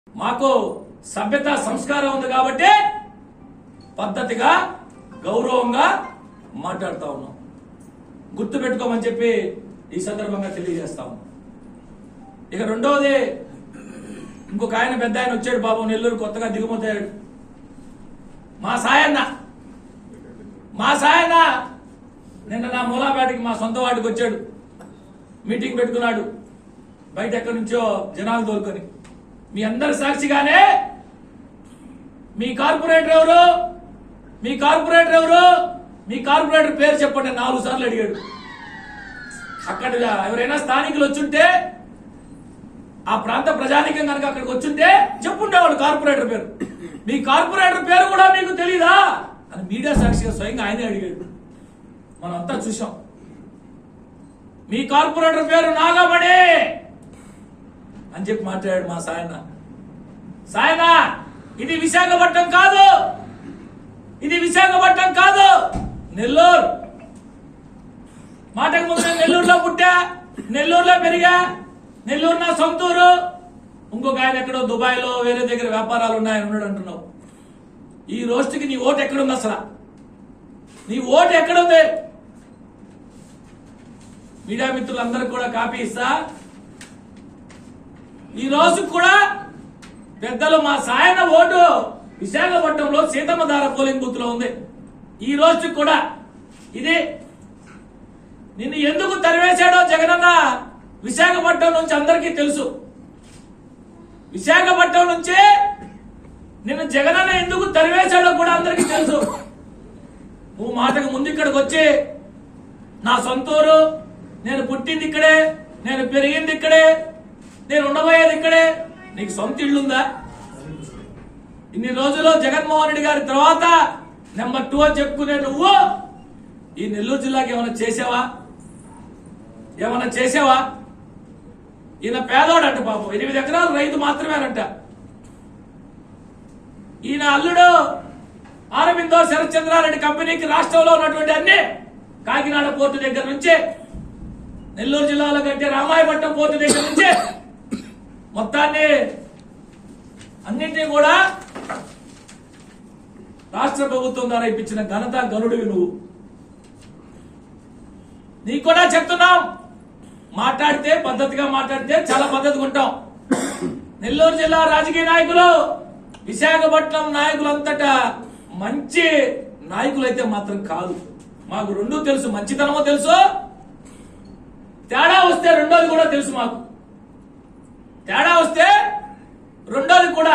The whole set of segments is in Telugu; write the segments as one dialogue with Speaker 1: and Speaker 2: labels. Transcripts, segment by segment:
Speaker 1: మాకు సభ్యత సంస్కారం ఉంది కాబట్టి పద్ధతిగా గౌరవంగా మాట్లాడుతా ఉన్నాం గుర్తు పెట్టుకోమని చెప్పి ఈ సందర్భంగా తెలియజేస్తాము ఇక రెండవది ఇంకొక ఆయన పెద్ద ఆయన వచ్చాడు బాబు నెల్లూరు కొత్తగా దిగుమతాడు మా సాయన్న మా సాయన్న నిన్న నా మూలాపేటకి మా సొంత వాటికి వచ్చాడు మీటింగ్ పెట్టుకున్నాడు బయట ఎక్కడి నుంచో జనాలు దొరుకుని మీ అందరి సాక్షిగానే మీ కార్పొరేటర్ ఎవరు మీ కార్పొరేటర్ ఎవరు మీ కార్పొరేటర్ పేరు చెప్పండి నాలుగు సార్లు అడిగాడు అక్కడ ఎవరైనా స్థానికులు వచ్చుంటే ఆ ప్రాంత ప్రజానికం కనుక అక్కడికి వచ్చుంటే చెప్పుండేవాడు కార్పొరేటర్ పేరు మీ కార్పొరేటర్ పేరు కూడా మీకు తెలీదా అని మీడియా సాక్షిగా స్వయంగా ఆయనే అడిగాడు మనం అంతా చూసాం మీ కార్పొరేటర్ పేరు నాగమణి అని చెప్పి మాట్లాడాడు మా సాయన సాయన ఇది విశాఖపట్నం కాదు ఇది విశాఖపట్నం కాదు నెల్లూరు మాటకు ముందు నేను నెల్లూరులో పుట్టా నెల్లూరులో పెరిగా నెల్లూరు నా సొంతూరు ఇంకొక ఆయన ఎక్కడో దుబాయ్ లో వేరే దగ్గర వ్యాపారాలు ఉన్నాయని ఉన్నాడు అంటున్నావు ఈ రోజుకి నీ ఓటు ఎక్కడుంది అసలు నీ ఓటు ఎక్కడుంది మీడియా మిత్రులందరికీ కూడా కాపీ ఇస్తా ఈ రోజు కూడా పెద్దలు మా సాయన ఓటు విశాఖపట్నంలో సీతమ్మధార పోలింగ్ బూత్ లో ఉంది ఈ రోజు కూడా ఇది నిన్ను ఎందుకు తరివేశాడో జగనన్న విశాఖపట్నం నుంచి అందరికీ తెలుసు విశాఖపట్నం నుంచి నిన్ను జగనన్న ఎందుకు తరివేశాడో కూడా అందరికీ తెలుసు నువ్వు మాటకు ముందు ఇక్కడికి వచ్చి నా సొంతూరు నేను పుట్టింది ఇక్కడే నేను పెరిగింది ఇక్కడే నేను ఉండబోయేది ఇక్కడే నీకు సొంత ఇల్లుందా ఇన్ని రోజులు జగన్మోహన్ రెడ్డి గారి తర్వాత నెంబర్ టూ అని చెప్పుకునే నువ్వు ఈ నెల్లూరు జిల్లాకి ఏమైనా చేసావా ఏమైనా చేసావా ఈయన పేదోడంట పాపం ఎనిమిది ఎకరాలు రైతు మాత్రమేనంట ఈయన అల్లుడు ఆరబిందో శరత్చంద్రారెడ్డి కంపెనీకి రాష్ట్రంలో ఉన్నటువంటి అన్ని కాకినాడ పోర్టు దగ్గర నుంచే నెల్లూరు జిల్లాలో కట్టే రామాయపట్నం పోర్టు దగ్గర నుంచే మొత్తాన్ని అన్నింటినీ కూడా రాష్ట్ర ప్రభుత్వం ద్వారా ఇప్పించిన ఘనత గనుడివి నువ్వు నీకు కూడా చెప్తున్నాం మాట్లాడితే పద్ధతిగా మాట్లాడితే చాలా పద్ధతిగా ఉంటాం నెల్లూరు జిల్లా రాజకీయ నాయకులు విశాఖపట్నం నాయకులంతటా మంచి నాయకులైతే మాత్రం కాదు మాకు రెండు తెలుసు మంచితనమో తెలుసు తేడా వస్తే రెండోది కూడా తెలుసు మాకు తేడా వస్తే రెండోది కూడా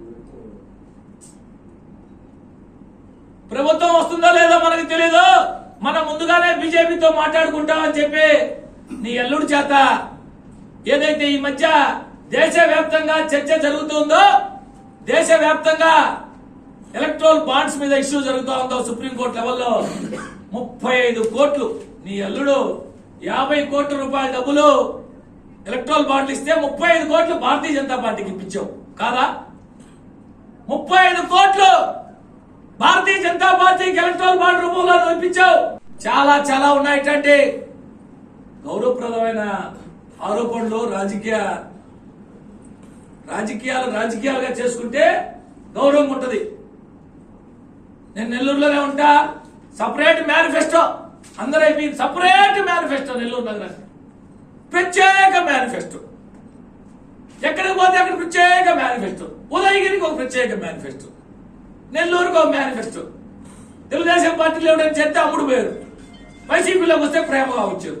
Speaker 1: ప్రభుత్వం వస్తుందో లేదో మనకు తెలీదు మనం ముందుగానే బీజేపీతో మాట్లాడుకుంటామని చెప్పి నీ అల్లుడి చేత ఏదైతే ఈ మధ్య దేశవ్యాప్తంగా చర్చ జరుగుతుందో దేశవ్యాప్తంగా ఎలక్ట్రల్ బాండ్స్ మీద ఇష్యూ జరుగుతూ ఉందో సుప్రీంకోర్టు లెవెల్లో ముప్పై ఐదు కోట్లు నీ అల్లుడు యాభై కోట్ల రూపాయల డబ్బులు ఎలక్ట్రల్ బాండ్లు ఇస్తే ముప్పై ఐదు కోట్లు భారతీయ జనతా పార్టీకి ఇప్పించావు కాదా ముప్పై ఐదు కోట్లు భారతీయ జనతా పార్టీకి ఎలక్ట్రల్ బాండ్ రూపంలో ఇప్పించావు చాలా చాలా ఉన్నాయి ఇట్లాంటి గౌరవప్రదమైన ఆరోపణలు రాజకీయ రాజకీయాలు రాజకీయాలుగా చేసుకుంటే గౌరవం ఉంటది నేను నెల్లూరులోనే ఉంటా సపరేట్ మేనిఫెస్టో అందరూ అయిపోయింది సపరేట్ మేనిఫెస్టో నెల్లూరు నగరానికి ప్రత్యేక మేనిఫెస్టో ఎక్కడికి పోతే అక్కడ ప్రత్యేక మేనిఫెస్టో ఉదయగిరికి ఒక ప్రత్యేక మేనిఫెస్టో నెల్లూరుకు ఒక మేనిఫెస్టో తెలుగుదేశం పార్టీలో ఎవరైనా చేస్తే అమ్ముడు పోయారు వైసీపీలోకి వస్తే ప్రేమగా వచ్చారు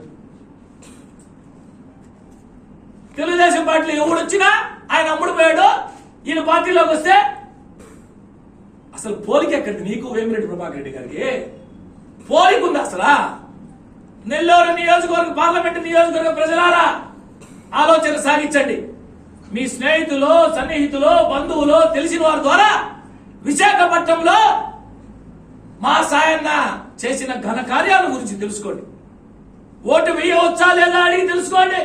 Speaker 1: తెలుగుదేశం పార్టీలో ఎవడు వచ్చినా ఆయన అమ్ముడు పోయాడు ఈయన పార్టీలోకి వస్తే అసలు పోలిక ఎక్కడి నీకు వేమిరెడ్డి ప్రభాకర్ రెడ్డి గారికి పోలిక ఉంది అసలా నెల్లూరు నియోజకవర్గ పార్లమెంట్ నియోజకవర్గ ప్రజలారా ఆలోచన సాగించండి మీ స్నేహితులు సన్నిహితులు బంధువులు తెలిసిన వారి ద్వారా విశాఖపట్నంలో మా సాయన్న చేసిన ఘన కార్యాల గురించి తెలుసుకోండి ఓటు వేయవచ్చా లేదా అడిగి తెలుసుకోండి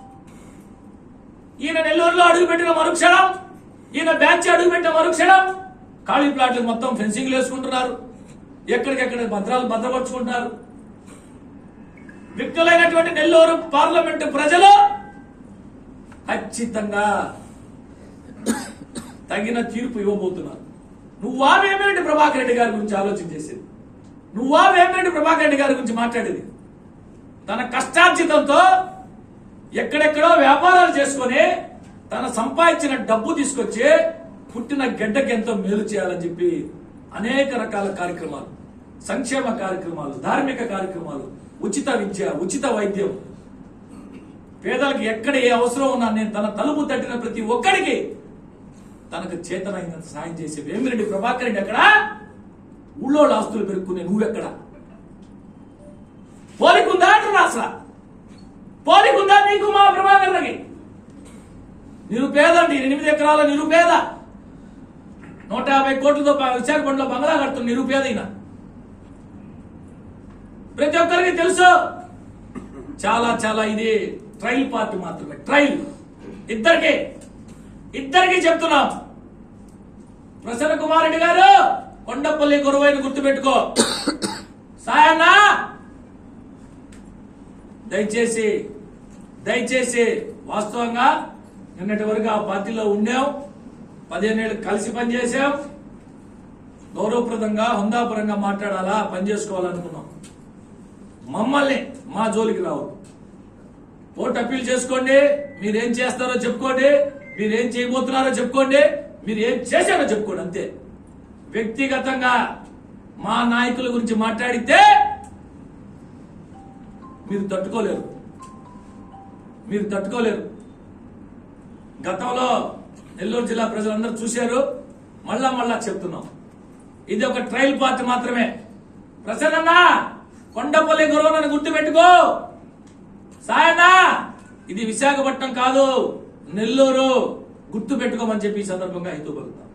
Speaker 1: ఈయన నెల్లూరులో అడుగుపెట్టిన మరుక్షణం ఈయన బ్యాచ్ అడుగుపెట్టిన మరుక్షణం ఖాళీ ప్లాట్లు మొత్తం ఫెన్సింగ్లు వేసుకుంటున్నారు ఎక్కడికెక్కడ భద్రాలు భద్రపరుచుకుంటున్నారు వ్యక్తులైనటువంటి నెల్లూరు పార్లమెంటు ప్రజలు ఖచ్చితంగా తగిన తీర్పు ఇవ్వబోతున్నారు నువ్వా వేమిరెడ్డి ప్రభాకర్ రెడ్డి గారి గురించి ఆలోచన చేసేది నువ్వా వేమిరెడ్డి ప్రభాకర్ రెడ్డి గారి గురించి మాట్లాడేది తన కష్టార్జితంతో ఎక్కడెక్కడో వ్యాపారాలు చేసుకొని తన సంపాదించిన డబ్బు తీసుకొచ్చి పుట్టిన గడ్డకి ఎంతో మేలు చేయాలని చెప్పి అనేక రకాల కార్యక్రమాలు సంక్షేమ కార్యక్రమాలు ధార్మిక కార్యక్రమాలు ఉచిత విద్య ఉచిత వైద్యం పేదలకు ఎక్కడ ఏ అవసరం ఉన్నా నేను తన తలుపు తట్టిన ప్రతి ఒక్కడికి తనకు చేతనైనంత సాయం చేసే వేమిరెడ్డి ప్రభాకర్ రెడ్డి ఎక్కడ ఊళ్ళో ఆస్తులు పెరుక్కునే నువ్వెక్కడ పోలికుందా అంటున్నా అసలు పోలికుందా నీకు మా ప్రభాకర్కి నిరుపేద అండి ఎనిమిది ఎకరాల నిరుపేద నూట యాభై కోట్లతో బ- విశాఖపట్నంలో బంగ్లా కడుతున్న నిరుపేద ఈయన ప్రతి ఒక్కరికి తెలుసు చాలా చాలా ఇది ట్రైల్ పార్టీ మాత్రమే ట్రైల్ ఇద్దరికి ఇద్దరికి చెప్తున్నాం ప్రసన్న కుమార్ రెడ్డి గారు కొండపల్లి గురువైన గుర్తుపెట్టుకో సాయన్నా దయచేసి దయచేసి వాస్తవంగా నిన్నటి వరకు ఆ పార్టీలో ఉండాం పదిహేనేళ్ళు కలిసి పనిచేసాం గౌరవప్రదంగా హుందాపరంగా మాట్లాడాలా పని చేసుకోవాలనుకున్నాం మమ్మల్ని మా జోలికి రావద్దు ఓటు అప్పీల్ చేసుకోండి మీరేం చేస్తారో చెప్పుకోండి మీరేం చేయబోతున్నారో చెప్పుకోండి మీరు ఏం చేశారో చెప్పుకోండి అంతే వ్యక్తిగతంగా మా నాయకుల గురించి మాట్లాడితే మీరు తట్టుకోలేరు మీరు తట్టుకోలేరు గతంలో నెల్లూరు జిల్లా ప్రజలందరూ చూశారు మళ్ళా మళ్ళా చెప్తున్నాం ఇది ఒక ట్రయల్ పార్టీ మాత్రమే ప్రసన్న కొండపల్లి గురువులను గుర్తుపెట్టుకో సాయనా ఇది విశాఖపట్నం కాదు నెల్లూరు గుర్తు పెట్టుకోమని చెప్పి ఈ సందర్భంగా హితూ పలుకుతాం